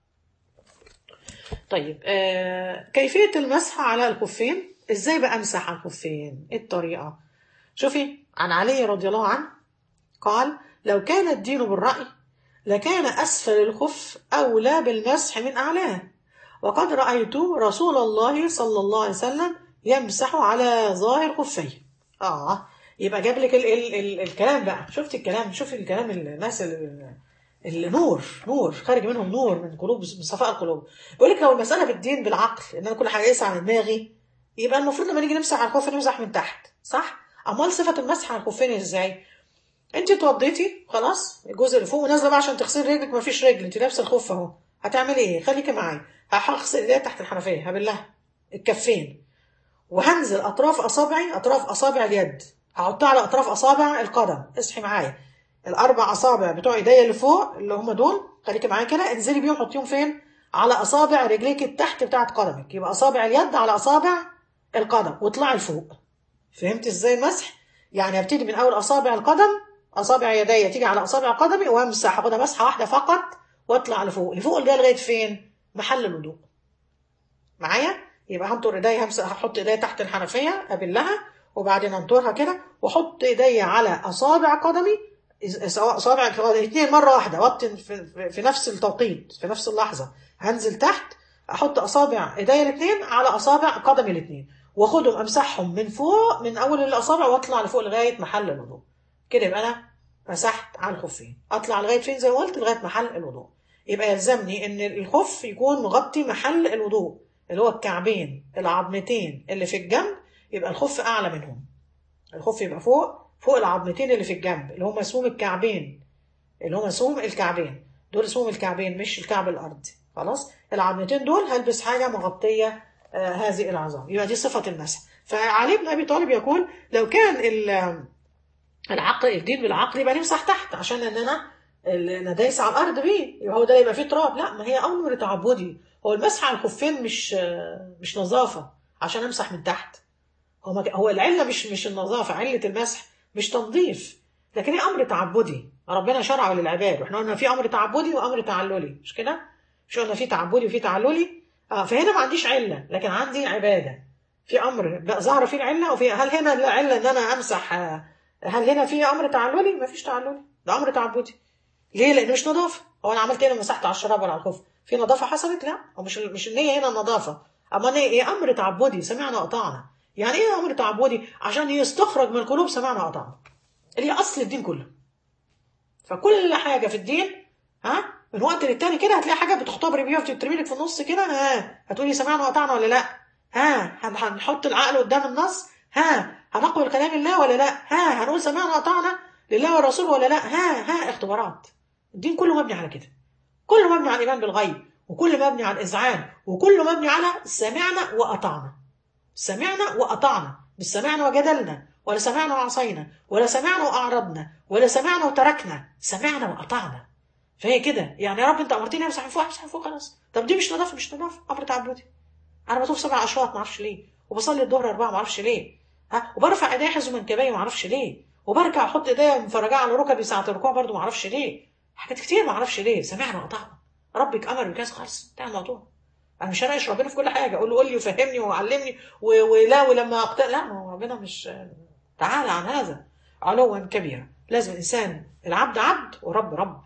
طيب آه كيفية المسح على الخفين ازاي بقى امسح على الخفين ايه الطريقة شوفي عن علي رضي الله عنه قال لو كان الدين بالرأي لكان أسفل الخف أولى بالمسح من أعلاه وقد رأيت رسول الله صلى الله عليه وسلم يمسح على ظاهر خفيه آه يبقى جاب لك ال ال ال الكلام بقى شفت الكلام شوف الكلام الناس اللي نور نور خارج منهم نور من قلوب من صفاء القلوب يقول لك لو المساله بالدين بالعقل ان انا كل حاجه يقيس على دماغي يبقى المفروض لما نيجي نمسح على الخف نمسح من تحت صح امال صفه المسح على الخفين ازاي انت اتوضيتي خلاص الجزء اللي فوق ونازله بقى عشان تغسلي رجلك مفيش رجل انت لابسه الخف اهو هتعملي ايه خليكي معايا هغسل ايديا تحت الحنفيه هبلها الكفين وهنزل اطراف اصابعي اطراف اصابع اليد هحطها على اطراف اصابع القدم اصحي معايا الاربع اصابع بتوع ايديا اللي فوق اللي هم دول خليكي معايا كده انزلي بيهم حطيهم فين على اصابع رجليك التحت بتاعت قدمك يبقى اصابع اليد على اصابع القدم واطلعي لفوق فهمت ازاي المسح يعني هبتدي من اول اصابع القدم اصابع يديا تيجي على اصابع قدمي وامسح اخدها مسحه واحده فقط واطلع لفوق لفوق ده لغايه فين محل الوضوء معايا يبقى هنطر ايديا همسح هحط ايديا تحت الحنفيه ابلها وبعدين انطرها كده واحط ايديا على اصابع قدمي اصابع الاثنين مره واحده وطن في, في نفس التوقيت في نفس اللحظه هنزل تحت احط اصابع ايديا الاثنين على اصابع قدمي الاثنين واخدهم امسحهم من فوق من اول الاصابع واطلع لفوق لغايه محل الوضوء كده يبقى انا مسحت على الخفين اطلع لغايه فين زي ما قلت لغايه محل الوضوء يبقى يلزمني ان الخف يكون مغطي محل الوضوء اللي هو الكعبين العظمتين اللي في الجنب يبقى الخف اعلى منهم الخف يبقى فوق فوق العظمتين اللي في الجنب اللي هم اسمهم الكعبين اللي هم اسمهم الكعبين دول اسمهم الكعبين مش الكعب الارضي خلاص العظمتين دول هلبس حاجه مغطيه آه هذه العظام يبقى دي صفه المسح فعلي بن ابي طالب يقول لو كان العقل الدين بالعقل يبقى نمسح تحت عشان ان انا انا دايس على الارض بيه يبقى هو ده يبقى فيه تراب لا ما هي امر تعبدي هو المسح على الخفين مش مش نظافه عشان امسح من تحت هو ما هو العله مش مش النظافه عله المسح مش تنظيف لكن هي امر تعبدي ربنا شرعه للعباد واحنا قلنا في امر تعبدي وامر تعللي مش كده مش قلنا في تعبدي وفي تعللي اه فهنا ما عنديش عله لكن عندي عباده في امر ظهر فيه العله وفي هل هنا العله ان انا امسح هل هنا في امر تعللي ما فيش تعللي ده امر تعبدي ليه لان مش نظافه هو انا عملت هنا مسحت على الشراب ولا على الخف في نظافه حصلت لا هو مش مش النيه هنا النظافه اما ايه امر تعبدي سمعنا وقطعنا يعني ايه امر تعبدي عشان يستخرج من القلوب سمعنا وقطعنا اللي هي اصل الدين كله فكل حاجه في الدين ها من وقت للتاني كده هتلاقي حاجه بتختبري بيها وترمي لك في النص كده ها هتقولي سمعنا وقطعنا ولا لا ها هنحط العقل قدام النص ها هنقبل كلام الله ولا لا ها هنقول سمعنا وقطعنا لله والرسول ولا لا ها ها اختبارات الدين كله مبني على كده كله مبني على الايمان بالغيب وكله مبني على الاذعان وكله مبني على سمعنا واطعنا سمعنا واطعنا مش سمعنا وجدلنا ولا سمعنا وعصينا ولا سمعنا واعرضنا ولا سمعنا وتركنا سمعنا واطعنا فهي كده يعني يا رب انت امرتني امسح من فوق امسح من فوق خلاص طب دي مش نظافه مش نظافه امر تعبدي انا بطوف سبع اشواط ما اعرفش ليه وبصلي الظهر اربعه ما اعرفش ليه ها وبرفع ايديا حزم منكبي ما اعرفش ليه وبركع احط ايديا مفرجاه على ركبي ساعه الركوع برضه ما اعرفش ليه حاجات كتير ما اعرفش ليه سمعنا وقطعنا ربك امر بكذا خالص انتهى الموضوع انا مش هناقش ربنا في كل حاجه اقول له قول لي وفهمني وعلمني ولا ولما اقتل لا ما هو ربنا مش تعالى عن هذا علوا كبيرا لازم الانسان العبد عبد ورب رب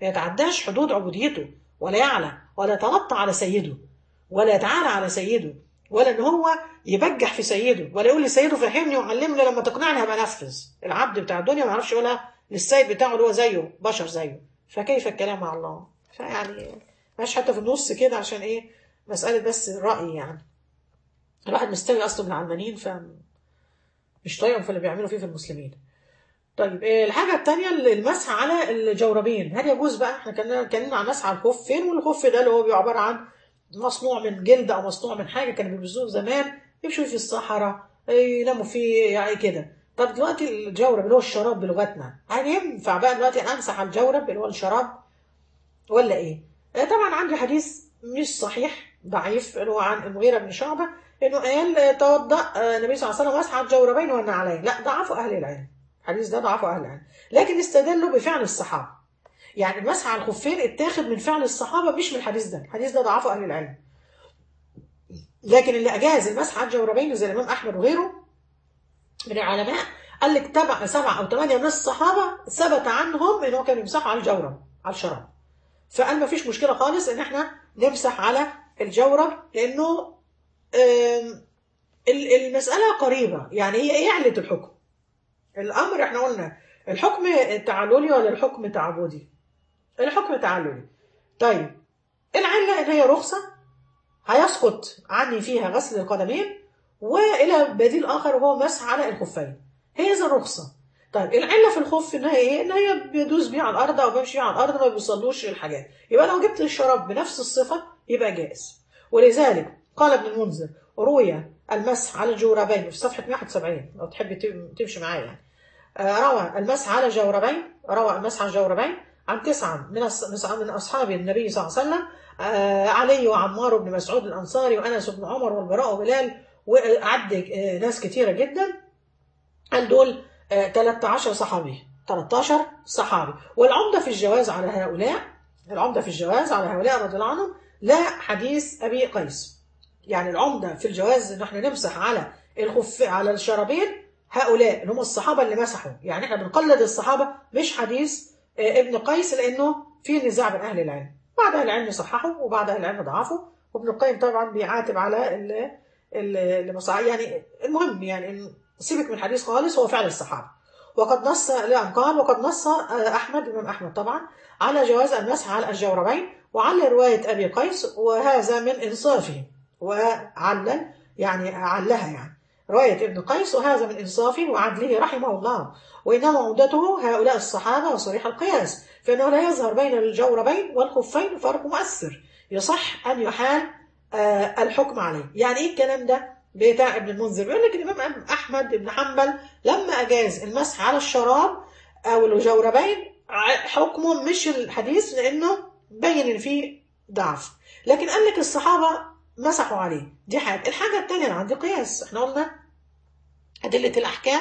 ما يتعداش حدود عبوديته ولا يعلى ولا يتنطع على سيده ولا يتعالى على سيده ولا ان هو يبجح في سيده ولا يقول لسيده فهمني وعلمني لما تقنعني هبقى انفذ العبد بتاع الدنيا ما يعرفش يقولها للسيد بتاعه اللي هو زيه بشر زيه فكيف الكلام مع الله فيعني ماشي حتى في النص كده عشان ايه مسألة بس الرأي يعني الواحد مستوي أصله من العلمانيين ف مش طايقهم في اللي بيعملوا فيه في المسلمين طيب إيه الحاجة التانية المسح على الجوربين هل يجوز بقى احنا كنا اتكلمنا عن مسح على الخف فين والخف ده اللي هو بيبقى عبارة عن مصنوع من جلد او مصنوع من حاجة كانوا بيلبسوه زمان يمشوا في الصحراء يناموا فيه يعني كده طب دلوقتي الجورب اللي هو الشراب بلغتنا هل ينفع بقى دلوقتي امسح على الجورب اللي هو الشراب ولا ايه؟ طبعا عندي حديث مش صحيح ضعيف اللي هو عن المغيرة بن شعبة انه قال توضأ النبي صلى الله عليه وسلم مسح على الجوربين والنعلين لا ضعفوا اهل العلم الحديث ده ضعفوا اهل العلم لكن استدلوا بفعل الصحابة يعني المسح على الخفين اتاخد من فعل الصحابة مش من الحديث ده الحديث ده ضعفوا اهل العلم لكن اللي اجاز المسح على الجوربين زي الامام احمد وغيره من العلماء قال لك تبع سبعة او ثمانية من الصحابة ثبت عنهم ان هو كانوا يمسحوا على الجورب على الشراب فقال ما فيش مشكلة خالص ان احنا نمسح على الجورب لانه المسألة قريبة يعني هي ايه علة الحكم الامر احنا قلنا الحكم تعللي ولا الحكم تعبدي الحكم تعللي طيب العلة ان هي رخصة هيسقط عني فيها غسل القدمين والى بديل اخر وهو مسح على الخفين هي ذي الرخصة طيب العله في الخف ان هي ايه؟ ان هي بيدوس بيه على الارض او بيمشي على الارض ما بيوصلوش الحاجات يبقى لو جبت الشراب بنفس الصفه يبقى جائز ولذلك قال ابن المنذر روي المسح على الجوربين في صفحه 171 لو تحبي تمشي معايا يعني روى المسح على الجوربين روى المسح على الجوربين عن تسعه من من اصحاب النبي صلى الله عليه وسلم علي وعمار بن مسعود الانصاري وانس بن عمر والبراء وبلال وعد ناس كثيره جدا قال دول 13 صحابي 13 صحابي والعمدة في الجواز على هؤلاء العمدة في الجواز على هؤلاء رضي الله عنهم لا حديث أبي قيس يعني العمدة في الجواز إن احنا نمسح على الخف على الشرابين هؤلاء اللي هم الصحابة اللي مسحوا يعني احنا بنقلد الصحابة مش حديث ابن قيس لأنه في نزاع بين أهل العلم بعض أهل العلم صححوا وبعض أهل العلم ضعفوا وابن القيم طبعا بيعاتب على المصاع يعني المهم يعني سيبك من الحديث خالص هو فعل الصحابة وقد نص لأن قال وقد نص أحمد الإمام أحمد طبعا على جواز المسح على الجوربين وعلى رواية أبي قيس وهذا من إنصافه وعلل يعني علها يعني رواية ابن قيس وهذا من إنصافه وعدله رحمه الله وإنما عودته هؤلاء الصحابة وصريح القياس فإنه لا يظهر بين الجوربين والخفين فرق مؤثر يصح أن يحال الحكم عليه يعني إيه الكلام ده بتاع ابن المنذر بيقول لك الامام احمد بن حنبل لما اجاز المسح على الشراب او الجوربين حكمه مش الحديث لانه بين ان فيه ضعف لكن قال لك الصحابه مسحوا عليه دي حاجه الحاجه الثانيه انا عندي قياس احنا قلنا ادله الاحكام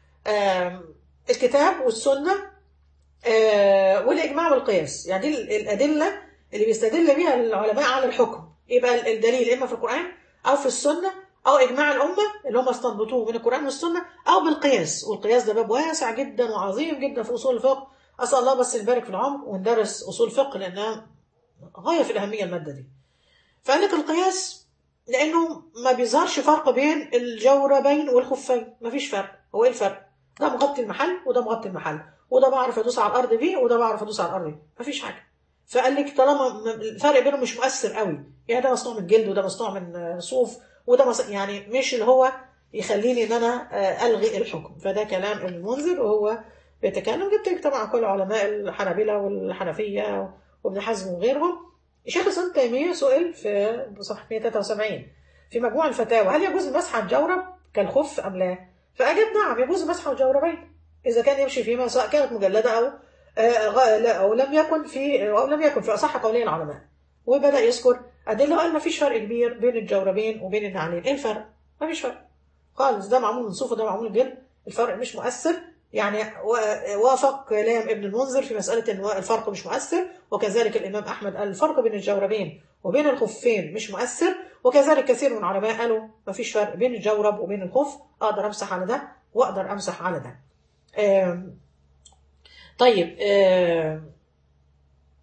الكتاب والسنه والاجماع والقياس يعني دي الادله اللي بيستدل بيها العلماء على الحكم يبقى الدليل اما في القران او في السنه او اجماع الامه اللي هم استنبطوه من القران والسنه او بالقياس والقياس ده باب واسع جدا وعظيم جدا في اصول الفقه اسال الله بس يبارك في العمر وندرس اصول فقه لانها غايه في الاهميه الماده دي فقال لك القياس لانه ما بيظهرش فرق بين الجوربين والخفين ما فيش فرق هو ايه الفرق ده مغطي المحل وده مغطي المحل وده بعرف ادوس على الارض بيه وده بعرف ادوس على الارض بيه ما فيش حاجه فقال لك طالما الفرق بينهم مش مؤثر قوي يعني ده مصنوع من جلد وده مصنوع من صوف وده مص... يعني مش اللي هو يخليني ان انا الغي الحكم فده كلام ابن المنذر وهو بيتكلم جبت لك طبعا كل علماء الحنابلة والحنفية وابن حزم وغيرهم الشيخ الاسلام تيمية سئل في صفحة 173 في مجموع الفتاوى هل يجوز المسح على الجورب كالخف ام لا؟ فاجاب نعم يجوز المسح على الجوربين اذا كان يمشي فيما سواء كانت مجلده او او لم يكن في او لم يكن في اصح قولي العلماء وبدا يذكر ادله وقال ما فيش فرق كبير بين الجوربين وبين النعلين ايه الفرق؟ ما فيش فرق خالص ده معمول من صوف وده معمول من جلد الفرق مش مؤثر يعني وافق كلام ابن المنذر في مسألة أن الفرق مش مؤثر وكذلك الإمام أحمد قال الفرق بين الجوربين وبين الخفين مش مؤثر وكذلك كثير من العلماء قالوا ما فيش فرق بين الجورب وبين الخف أقدر أمسح على ده وأقدر أمسح على ده طيب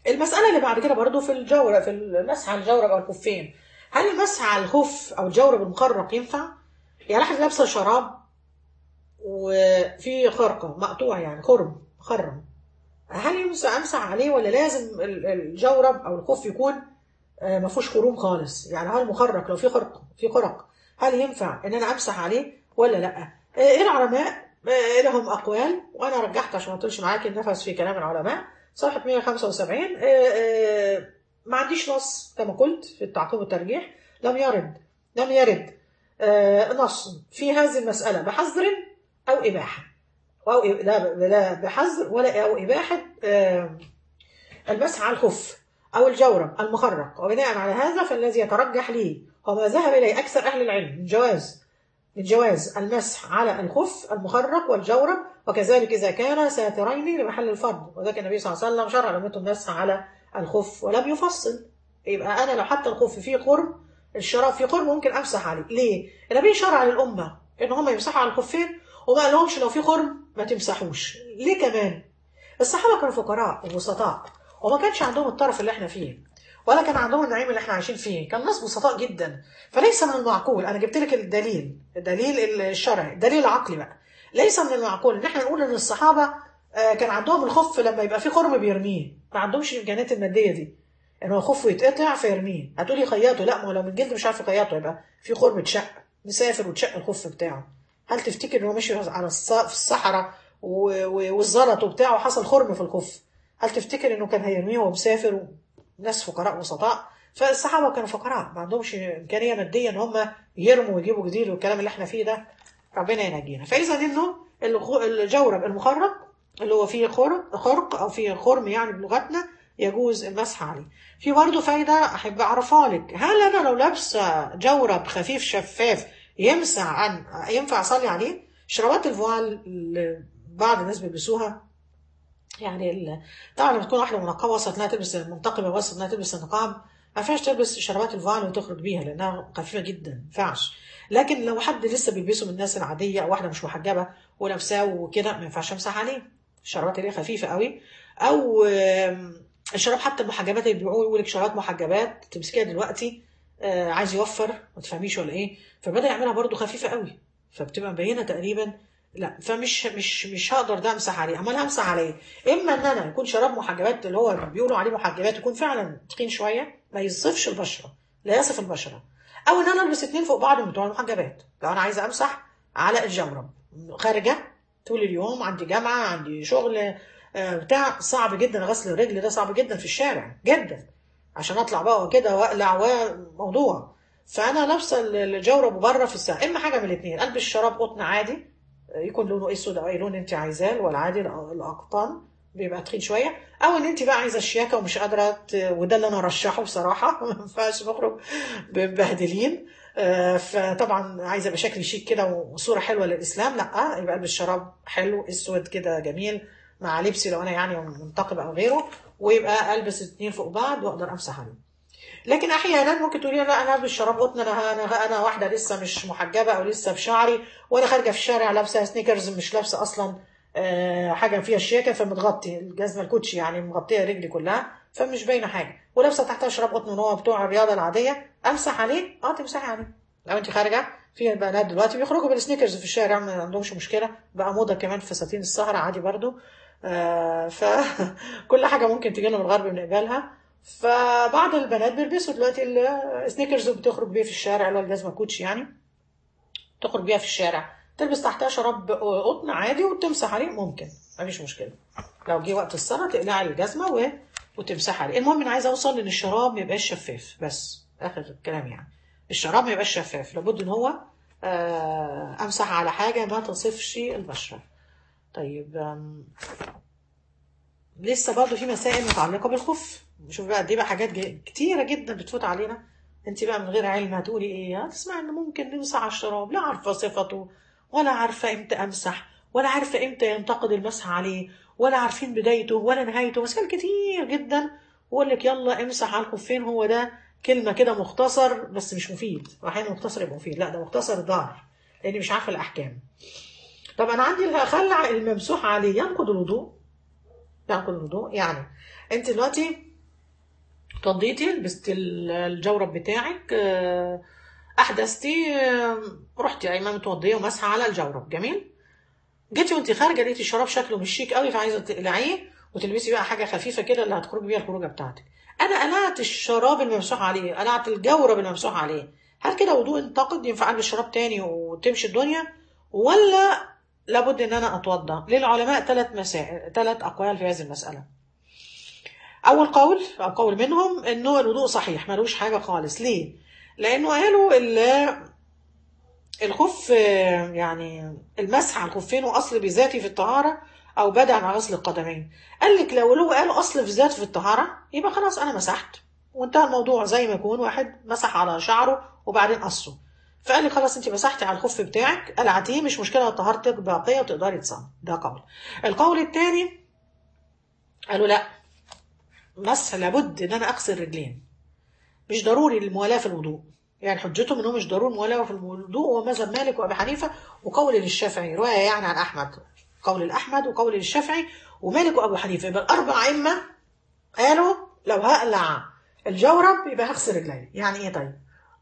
المسألة اللي بعد كده برضو في الجورب في المسح على الجورب أو الخفين هل المسح على الخف أو الجورب المخرق ينفع؟ يعني واحد لابسة شراب وفي خرقة مقطوع يعني خرم مخرم هل يمسح أمسح عليه ولا لازم ال- الجورب أو الخف يكون آه، ما فيهوش خروم خالص يعني هل مخرق لو في خرق في خرق هل ينفع ان انا امسح عليه ولا لا آه، ايه العلماء آه، لهم اقوال وانا رجحت عشان ما اطولش معاكي النفس في كلام العلماء صفحه 175 آه، آه، ما عنديش نص كما قلت في التعقيب والترجيح لم يرد لم يرد آه، نص في هذه المساله بحظر او اباحه او إب- لا لا بحظر ولا او اباحه آه، المسح على الخف أو الجورب المخرق وبناء على هذا فالذي يترجح لي وما ذهب إليه أكثر أهل العلم من جواز من جواز المسح على الخف المخرق والجورب وكذلك إذا كان ساترين لمحل الفرض وذلك النبي صلى الله عليه وسلم شرع لأمته المسح على الخف ولم يفصل يبقى أنا لو حتى الخف فيه خرم الشراب فيه خرم ممكن أمسح عليه ليه؟ النبي شرع للأمة إن هم يمسحوا على الخفين وما قالهمش لو في خرم ما تمسحوش ليه كمان؟ الصحابة كانوا فقراء وبسطاء وما كانش عندهم الطرف اللي احنا فيه ولا كان عندهم النعيم اللي احنا عايشين فيه كان ناس بسطاء جدا فليس من المعقول انا جبت لك الدليل الدليل الشرعي الدليل العقلي بقى ليس من المعقول ان احنا نقول ان الصحابه آه، كان عندهم الخف لما يبقى فيه خرم بيرميه ما عندهمش الامكانيات الماديه دي ان هو خفه يتقطع فيرميه هتقولي خياطه لا ما هو لو من جلد مش عارف يخيطه يبقى في خرم اتشق مسافر وتشق الخف بتاعه هل تفتكر ان هو ماشي على الص- في الصحراء و- و- والزلط وبتاعه حصل خرم في الخف هل تفتكر انه كان هيرميه وهو مسافر ناس فقراء وسطاء فالصحابه كانوا فقراء ما عندهمش امكانيه ماديه ان هم يرموا ويجيبوا جديد والكلام اللي احنا فيه ده ربنا ينجينا فاذا انه الغ- الجورب المخرق اللي هو فيه خرق خرق او فيه خرم يعني بلغتنا يجوز المسح عليه في برضه فايده احب اعرفها لك هل انا لو لابسه جورب خفيف شفاف يمسح عن ينفع اصلي عليه شرابات الفوال اللي بعض الناس بيلبسوها يعني ال... طبعا لما تكون واحده منقبه وسط انها تلبس منتقبه وسط انها تلبس النقاب ما ينفعش تلبس شرابات الفوال وتخرج بيها لانها خفيفه جدا ما ينفعش لكن لو حد لسه بيلبسه من الناس العاديه او واحده مش محجبه ولابساه وكده ما ينفعش امسح عليه الشرابات اللي هي خفيفه قوي او آم، الشراب حتى المحجبات اللي بيبيعوا يقول لك شرابات محجبات تمسكيها دلوقتي آه، عايز يوفر ما تفهميش ولا ايه فبدا يعملها برضو خفيفه قوي فبتبقى مبينه تقريبا لا فمش مش مش هقدر ده امسح عليه امال همسح عليه اما ان انا يكون شراب محجبات اللي هو بيقولوا عليه محجبات يكون فعلا تخين شويه ما يصفش البشره لا يصف البشره او ان انا البس اتنين فوق بعض من بتوع المحجبات لو انا عايزه امسح على الجورب خارجه طول اليوم عندي جامعه عندي شغل آه، بتاع صعب جدا غسل الرجل ده صعب جدا في الشارع جدا عشان اطلع بقى كده واقلع وموضوع فانا لابسه الجورب بره في الساعه اما حاجه من الاثنين البس شراب قطن عادي يكون لونه اسود او اي لون انت عايزاه ولا عادي الاقطان بيبقى تخين شويه او ان انت بقى عايزه الشياكه ومش قادره ت... وده اللي انا ارشحه بصراحه ما ينفعش نخرج مبهدلين آه، فطبعا عايزه ابقى شكلي شيك كده وصوره حلوه للاسلام لا يبقى البس شراب حلو اسود كده جميل مع لبسي لو انا يعني منتقبه او غيره ويبقى البس اتنين فوق بعض واقدر امسح عليه لكن احيانا ممكن تقولي لا انا البس شراب قطن انا انا انا واحده لسه مش محجبه او لسه بشعري وانا خارجه في الشارع لابسه سنيكرز مش لابسه اصلا آه، حاجه فيها الشياكه فمتغطي الجزمه الكوتشي يعني مغطيه رجلي كلها فمش باينه حاجه ولابسه تحتها شراب قطن هو بتوع الرياضه العاديه امسح عليه اه تمسحي عليه لو انت خارجه في بنات دلوقتي بيخرجوا بالسنيكرز في الشارع ما عندهمش مشكله بقى موضه كمان فساتين السهره عادي برضو آه فكل حاجه ممكن تجي لنا من الغرب بنقبلها فبعض البنات بيلبسوا دلوقتي السنيكرز وبتخرج بيه في الشارع اللي هو الجزمه كوتشي يعني تخرج بيها في الشارع تلبس تحتها شراب قطن عادي وتمسح عليه ممكن مفيش مشكله لو جه وقت الصلاه تقلعي الجزمه و... وتمسح عليه المهم انا عايزه اوصل ان الشراب ما يبقاش شفاف بس اخر الكلام يعني الشراب ما يبقاش شفاف لابد ان هو آه، امسح على حاجه ما تصفش البشره طيب آم، لسه برضه في مسائل متعلقه بالخف شوف بقى دي بقى حاجات ج- كتيره جدا بتفوت علينا انت بقى من غير علم هتقولي ايه هتسمع ان ممكن نمسح على الشراب لا عارفه صفته ولا عارفه امتى امسح ولا عارفه امتى ينتقد المسح عليه ولا عارفين بدايته ولا نهايته مسائل كتير جدا ويقول لك يلا امسح على الخفين هو ده كلمه كده مختصر بس مش مفيد واحيانا مختصر يبقى مفيد لا ده مختصر ضار لاني مش عارفه الاحكام طب انا عندي الخلع الممسوح عليه ينقض الوضوء ينقض الوضوء يعني انت دلوقتي اتوضيتي لبست ال- الجورب بتاعك آه، احدثتي آه، رحتي ايمن متوضيه ومسحه على الجورب جميل جيتي وانت خارجه لقيتي الشراب شكله مش شيك قوي فعايزه تقلعيه وتلبسي بقى حاجه خفيفه كده اللي هتخرجي بيها الخروجه بتاعتك انا قلعت الشراب الممسوح عليه قلعت الجورب الممسوح عليه هل كده وضوء انتقد ينفع البس شراب تاني وتمشي الدنيا ولا لابد ان انا اتوضا للعلماء ثلاث مسائل ثلاث اقوال في هذه المساله اول قول او قول منهم انه الوضوء صحيح ملوش حاجه خالص ليه لانه قالوا ال- الخف آه، يعني المسح على الخفين واصل بذاته في الطهاره او بدا عن غسل القدمين قال لك لو له قالوا اصل في ذاته في الطهاره يبقى خلاص انا مسحت وانتهى الموضوع زي ما يكون واحد مسح على شعره وبعدين قصه فقال لي خلاص انت مسحتي على الخف بتاعك قلعتيه مش مشكله طهارتك باقيه وتقدري تصلي ده قول القول الثاني قالوا لا مسح لابد ان انا اغسل رجلين مش ضروري الموالاه في الوضوء يعني حجتهم انه مش ضروري الموالاه في الوضوء هو مذهب مالك وابي حنيفه وقول للشافعي روايه يعني عن احمد قول الاحمد وقول للشافعي ومالك وابو حنيفه يبقى الاربع ائمه قالوا لو هقلع الجورب يبقى هغسل رجلي يعني ايه طيب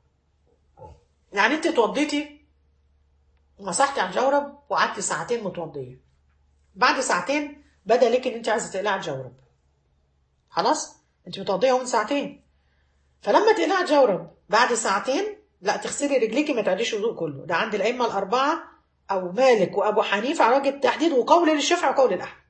يعني انت اتوضيتي ومسحتي على الجورب وقعدتي ساعتين متوضيه بعد ساعتين بدا لك ان انت عايزه تقلعي الجورب خلاص انت متوضيه من ساعتين فلما تقلعي الجورب بعد ساعتين لا تغسلي رجليكي ما تعديش الوضوء كله ده عند الائمه الاربعه او مالك وابو حنيفه على وجه التحديد وقول للشافعي وقول الاحمد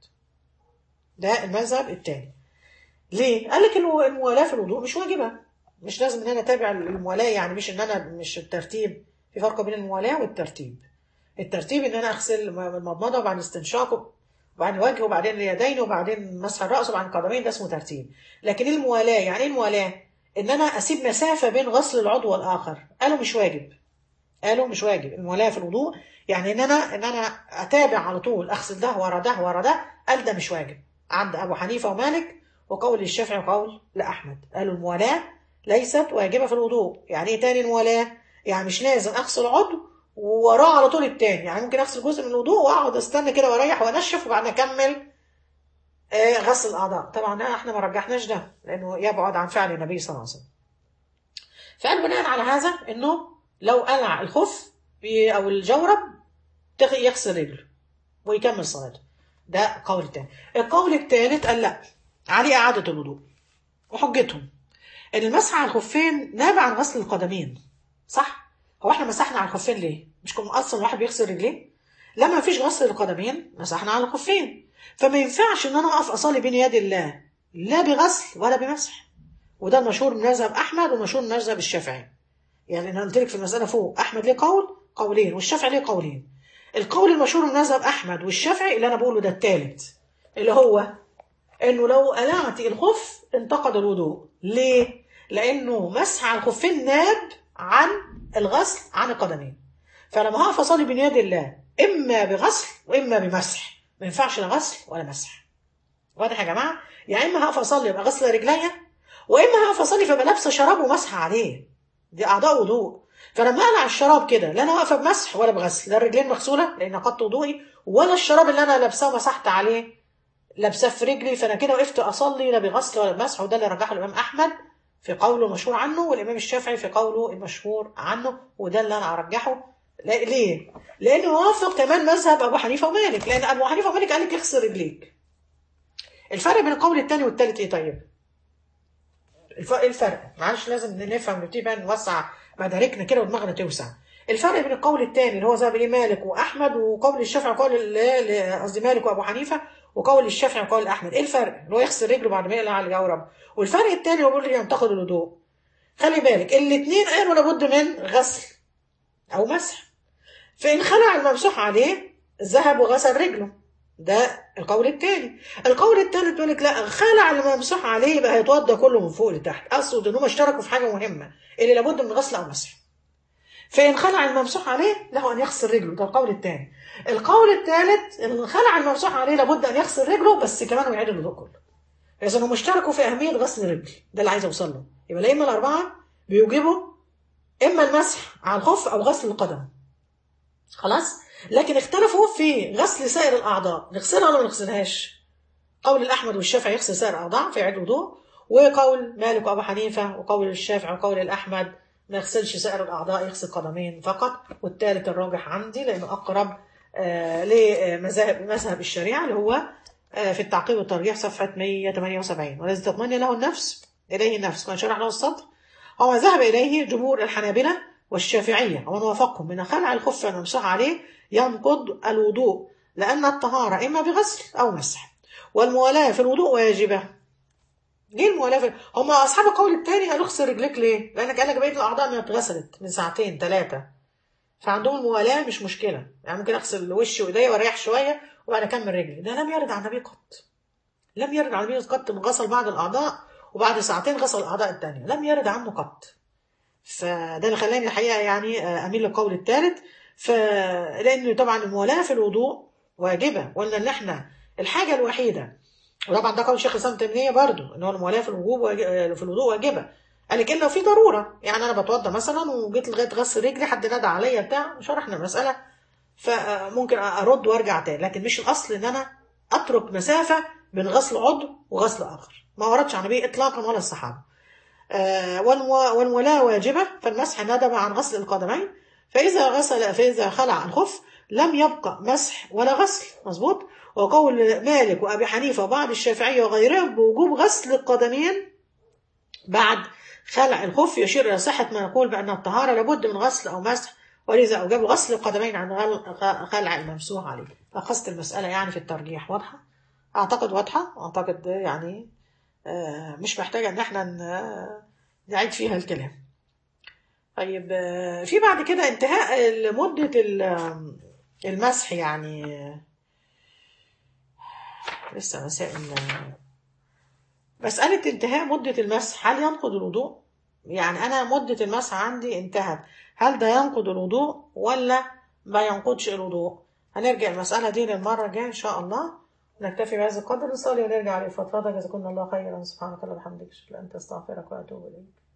ده المذهب الثاني ليه؟ قال لك الو- الموالاه في الوضوء مش واجبه مش لازم ان انا اتابع الموالاه يعني مش ان انا مش الترتيب في فرق بين الموالاه والترتيب الترتيب ان انا اغسل المضمضه وبعدين استنشاق وبعدين الوجه وبعدين اليدين وبعدين مسح الراس وبعدين القدمين ده اسمه ترتيب لكن الموالاه يعني ايه الموالاه ان انا اسيب مسافه بين غسل العضو والاخر قالوا مش واجب قالوا مش واجب الموالاه في الوضوء يعني ان انا ان انا اتابع على طول اغسل ده ورا ده ورا ده قال ده مش واجب عند ابو حنيفه ومالك وقول الشافعي وقول لاحمد قالوا الموالاه ليست واجبه في الوضوء يعني ايه تاني الموالاه يعني مش لازم اغسل عضو ووراه على طول التاني يعني ممكن اغسل جزء من الوضوء واقعد استنى كده واريح وانشف وبعدين اكمل آه، غسل الاعضاء طبعا ده احنا ما رجحناش ده لانه يبعد عن فعل النبي صلى الله عليه وسلم فقال بناء على هذا انه لو قلع الخف بي- او الجورب تغ- يغسل رجله ويكمل صلاته ده قول تاني القول الثالث قال لا عليه اعاده الوضوء وحجتهم ان المسح على الخفين نابع عن غسل القدمين صح هو احنا مسحنا على الخفين ليه مش كنا اصلا الواحد بيغسل رجليه لما مفيش غسل القدمين مسحنا على الخفين فما ينفعش ان انا اقف اصلي بين يدي الله لا بغسل ولا بمسح وده المشهور من مذهب احمد ومشهور من مذهب الشافعي يعني انا قلت لك في المساله فوق احمد ليه قول قولين والشافعي ليه قولين القول المشهور من مذهب احمد والشافعي اللي انا بقوله ده الثالث اللي هو انه لو قلعت الخف انتقد الوضوء ليه لانه مسح على الخفين ناب عن الغسل عن القدمين فلما هقف اصلي بين يدي الله اما بغسل واما بمسح ما ينفعش لا غسل ولا مسح واضح يا جماعه يا اما هقف اصلي يبقى غسل رجليا واما هقف اصلي فبقى لابسه شراب ومسح عليه دي اعضاء وضوء فلما اقلع الشراب كده لا انا واقفه بمسح ولا بغسل لا الرجلين مغسوله لان قدت وضوئي ولا الشراب اللي انا لابساه ومسحت عليه لابساه في رجلي فانا كده وقفت اصلي لا بغسل ولا بمسح وده اللي رجحه الامام احمد في قوله المشهور عنه والامام الشافعي في قوله المشهور عنه وده اللي انا ارجحه لا- ليه؟ لانه وافق كمان مذهب ابو حنيفه ومالك لان ابو حنيفه ومالك قال لك اغسل رجليك الفرق بين القول الثاني والثالث ايه طيب؟ الف- إيه الفرق معلش لازم نفهم نبتدي بقى نوسع مداركنا كده ودماغنا توسع الفرق بين القول الثاني اللي هو ذهب اليه مالك واحمد وقول الشافعي وقول ال- ل- قصدي مالك وابو حنيفه وقول الشافعي وقول احمد ايه الفرق اللي هو يغسل رجله بعد ما يقلع الجورب والفرق الثاني هو بيقول لي ينتقد الوضوء خلي بالك الاثنين قالوا لابد من غسل او مسح فان خلع الممسوح عليه ذهب وغسل رجله ده القول الثاني القول الثالث بيقول لك لا خلع الممسوح عليه يبقى هيتوضى كله من فوق لتحت اقصد ان هم اشتركوا في حاجه مهمه اللي لابد من غسل او مسح فإن خلع الممسوح عليه له أن يغسل رجله ده القول الثاني القول الثالث إن خلع الممسوح عليه لابد أن يغسل رجله بس كمان ويعيد الوضوء كله إذا هم اشتركوا في أهمية غسل الرجل ده اللي عايز أوصل له يبقى الأئمة الأربعة بيوجبوا إما المسح على الخف أو غسل القدم خلاص لكن اختلفوا في غسل سائر الأعضاء نغسلها ولا ما نغسلهاش قول الأحمد والشافعي يغسل سائر الأعضاء فيعيد الوضوء وقول مالك وابو حنيفه وقول الشافعي وقول الاحمد ما يغسلش سائر الاعضاء يغسل قدمين فقط والثالث الراجح عندي لانه اقرب آه لمذاهب مذهب الشريعه اللي هو آه في التعقيب والترجيح صفحه 178 والذي تطمئن له النفس اليه النفس كان شرح له السطر هو ما ذهب اليه جمهور الحنابله والشافعيه ومن وافقهم من خلع الخف الممسوح عليه ينقض الوضوء لان الطهاره اما بغسل او مسح والموالاه في الوضوء واجبه ليه الموالاه في هم اصحاب القول الثاني قالوا اغسل رجليك ليه؟ لانك قال لك بقيه الاعضاء ما اتغسلت من ساعتين ثلاثه فعندهم الموالاه مش مشكله يعني ممكن اغسل وشي وايديا واريح شويه وبعد اكمل رجلي ده لم يرد عن النبي قط لم يرد عن النبي قط من غسل بعض الاعضاء وبعد ساعتين غسل الاعضاء الثانيه لم يرد عنه قط فده اللي خلاني الحقيقه يعني اميل للقول الثالث ف لان طبعا الموالاه في الوضوء واجبه قلنا ان احنا الحاجه الوحيده وطبعا ده قول شيخ الاسلام تيميه برضه ان هو الموالاه في الوجوب واجب في الوضوء واجبه قال لك الا لو في ضروره يعني انا بتوضى مثلا وجيت لغايه غسل رجلي حد نادى عليا بتاع شرحنا المساله فممكن ارد وارجع تاني لكن مش الاصل ان انا اترك مسافه بين غسل عضو وغسل اخر ما وردش عن النبي اطلاقا ولا الصحابه آه والموالاه واجبه فالمسح ندب عن غسل القدمين فاذا غسل فاذا خلع الخف لم يبقى مسح ولا غسل مظبوط وقول مالك وابي حنيفه وبعض الشافعيه وغيرهم بوجوب غسل القدمين بعد خلع الخف يشير الى صحه ما نقول بان الطهاره لابد من غسل او مسح ولذا اوجب غسل القدمين عن خلع الممسوح عليه لخصت المساله يعني في الترجيح واضحه اعتقد واضحه اعتقد يعني مش محتاجه ان احنا نعيد فيها الكلام طيب في بعد كده انتهاء مده المسح يعني لسه مسائل مسألة انتهاء مدة المسح هل ينقض الوضوء؟ يعني أنا مدة المسح عندي انتهت هل ده ينقض الوضوء ولا ما ينقضش الوضوء؟ هنرجع المسألة دي للمرة الجاية إن شاء الله نكتفي بهذا القدر نصلي ونرجع للفضفضة جزاكم الله خيرا سبحانك اللهم وبحمدك أشهد أن لا إله إلا أنت أستغفرك وأتوب إليك